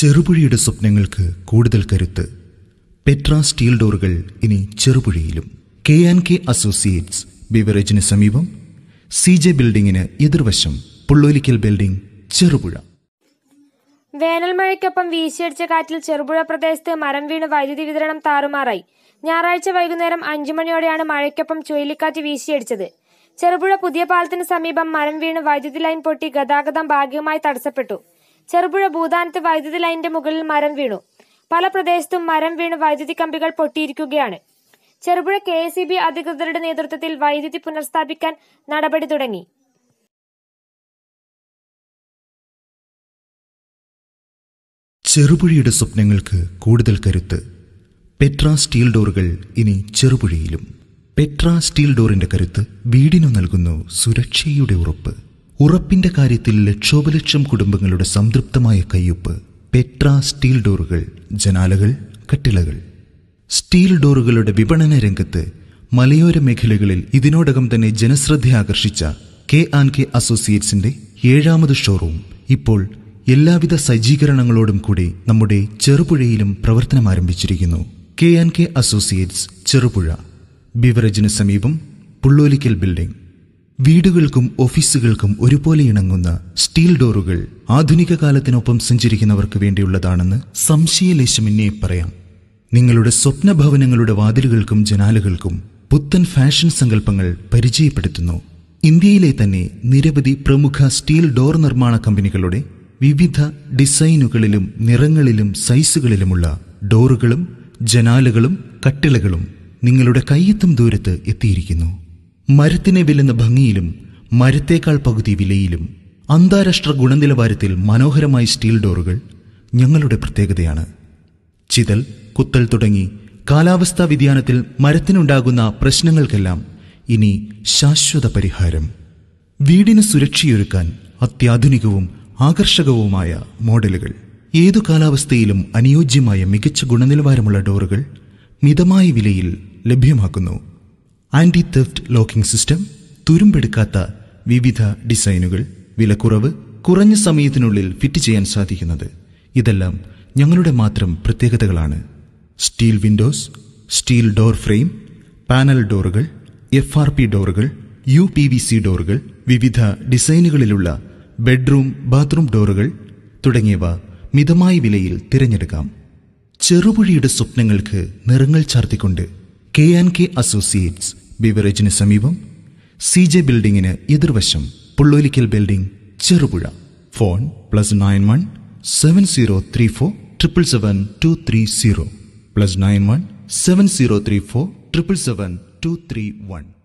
ചെറുപുഴയുടെ സ്വപ്നങ്ങൾക്ക് കൂടുതൽ കരുത്ത് പെട്ര സ്റ്റീൽ ഡോറുകൾ ഇനി ചെറുപുഴയിലും കെ ആൻഡ് കെ അസോസിയേറ്റ്സ് ബിവറേജിന് സമീപം സി ജെ ബിൽഡിംഗിന് എതിർവശം പുള്ളോലിക്കൽ ബിൽഡിംഗ് ചെറുപുഴ വേനൽ മഴയ്ക്കൊപ്പം വീശിയടിച്ച കാറ്റിൽ ചെറുപുഴ പ്രദേശത്ത് മരം വീണ് വൈദ്യുതി വിതരണം താറുമാറായി ഞായറാഴ്ച വൈകുന്നേരം അഞ്ചു മണിയോടെയാണ് മഴയ്ക്കൊപ്പം ചുഴലിക്കാറ്റ് വീശിയടിച്ചത് ചെറുപുഴ പുതിയ പാലത്തിന് സമീപം മരം വീണ് വൈദ്യുതി ലൈൻ പൊട്ടി ഗതാഗതം ഭാഗികമായി തടസ്സപ്പെട്ടു ചെറുപുഴ ഭൂതാനത്ത് വൈദ്യുതി ലൈനിന്റെ മുകളിൽ മരം വീണു പല പ്രദേശത്തും മരം വീണ് വൈദ്യുതി കമ്പികൾ പൊട്ടിയിരിക്കുകയാണ് ചെറുപുഴ കെ അധികൃതരുടെ നേതൃത്വത്തിൽ വൈദ്യുതി പുനഃസ്ഥാപിക്കാൻ നടപടി തുടങ്ങി ചെറുപുഴയുടെ സ്വപ്നങ്ങൾക്ക് കൂടുതൽ കരുത്ത് പെട്ര സ്റ്റീൽ ഡോറുകൾ ഇനി ചെറുപുഴയിലും പെട്ര സ്റ്റീൽ ഡോറിന്റെ കരുത്ത് വീടിനു നൽകുന്നു സുരക്ഷയുടെ ഉറപ്പ് ഉറപ്പിന്റെ കാര്യത്തിൽ ലക്ഷോപലക്ഷം കുടുംബങ്ങളുടെ സംതൃപ്തമായ കയ്യൊപ്പ് പെട്ര സ്റ്റീൽ ഡോറുകൾ ജനാലകൾ കട്ടിളകൾ സ്റ്റീൽ ഡോറുകളുടെ വിപണന രംഗത്ത് മലയോര മേഖലകളിൽ ഇതിനോടകം തന്നെ ജനശ്രദ്ധ ആകർഷിച്ച കെ ആൻഡ് കെ അസോസിയേറ്റ്സിന്റെ ഏഴാമത് ഷോറൂം ഇപ്പോൾ എല്ലാവിധ സജ്ജീകരണങ്ങളോടും കൂടി നമ്മുടെ ചെറുപുഴയിലും പ്രവർത്തനം ആരംഭിച്ചിരിക്കുന്നു K and K associates Cherupuzha ബിവറേജിന് സമീപം പുള്ളോലിക്കൽ ബിൽഡിംഗ് വീടുകൾക്കും ഓഫീസുകൾക്കും ഒരുപോലെ ഇണങ്ങുന്ന സ്റ്റീൽ ഡോറുകൾ ആധുനിക കാലത്തിനൊപ്പം സഞ്ചരിക്കുന്നവർക്ക് വേണ്ടിയുള്ളതാണെന്ന് സംശയലേശമെന്നേ പറയാം നിങ്ങളുടെ സ്വപ്ന ഭവനങ്ങളുടെ വാതിലുകൾക്കും ജനാലുകൾക്കും പുത്തൻ ഫാഷൻ സങ്കല്പങ്ങൾ പരിചയപ്പെടുത്തുന്നു ഇന്ത്യയിലെ തന്നെ നിരവധി പ്രമുഖ സ്റ്റീൽ ഡോർ നിർമ്മാണ കമ്പനികളുടെ വിവിധ ഡിസൈനുകളിലും നിറങ്ങളിലും സൈസുകളിലുമുള്ള ഡോറുകളും ജനാലുകളും കട്ടിളകളും നിങ്ങളുടെ കയ്യെത്തും ദൂരത്ത് എത്തിയിരിക്കുന്നു മരത്തിനെ വെല്ലുന്ന ഭംഗിയിലും മരത്തേക്കാൾ പകുതി വിലയിലും അന്താരാഷ്ട്ര ഗുണനിലവാരത്തിൽ മനോഹരമായ സ്റ്റീൽ ഡോറുകൾ ഞങ്ങളുടെ പ്രത്യേകതയാണ് ചിതൽ കുത്തൽ തുടങ്ങി കാലാവസ്ഥാ വ്യതിയാനത്തിൽ മരത്തിനുണ്ടാകുന്ന പ്രശ്നങ്ങൾക്കെല്ലാം ഇനി ശാശ്വത പരിഹാരം വീടിന് സുരക്ഷയൊരുക്കാൻ അത്യാധുനികവും ആകർഷകവുമായ മോഡലുകൾ ഏതു കാലാവസ്ഥയിലും അനുയോജ്യമായ മികച്ച ഗുണനിലവാരമുള്ള ഡോറുകൾ മിതമായ വിലയിൽ ലഭ്യമാക്കുന്നു ആന്റി തെഫ്റ്റ് ലോക്കിംഗ് സിസ്റ്റം തുരുമ്പെടുക്കാത്ത വിവിധ ഡിസൈനുകൾ വിലക്കുറവ് കുറഞ്ഞ സമയത്തിനുള്ളിൽ ഫിറ്റ് ചെയ്യാൻ സാധിക്കുന്നത് ഇതെല്ലാം ഞങ്ങളുടെ മാത്രം പ്രത്യേകതകളാണ് steel windows steel door frame panel ഡോറുകൾ എഫ് ആർ പി ഡോറുകൾ യു പി വി സി ഡോറുകൾ വിവിധ ഡിസൈനുകളിലുള്ള ബെഡ്റൂം ബാത്റൂം ഡോറുകൾ തുടങ്ങിയവ മിതമായ വിലയിൽ തിരഞ്ഞെടുക്കാം ചെറുപുഴയുടെ സ്വപ്നങ്ങൾക്ക് നിറങ്ങൾ ചാർത്തിക്കൊണ്ട് കെ ആൻഡ് കെ അസോസിയേറ്റ്സ് ബിവറേജിന് സമീപം സി ജെ ബിൽഡിംഗിന് എതിർവശം Pullolikkal building Cherupuzha phone plus nine one seven zero three four triple seven two three zero plus nine one seven zero three four triple seven two three one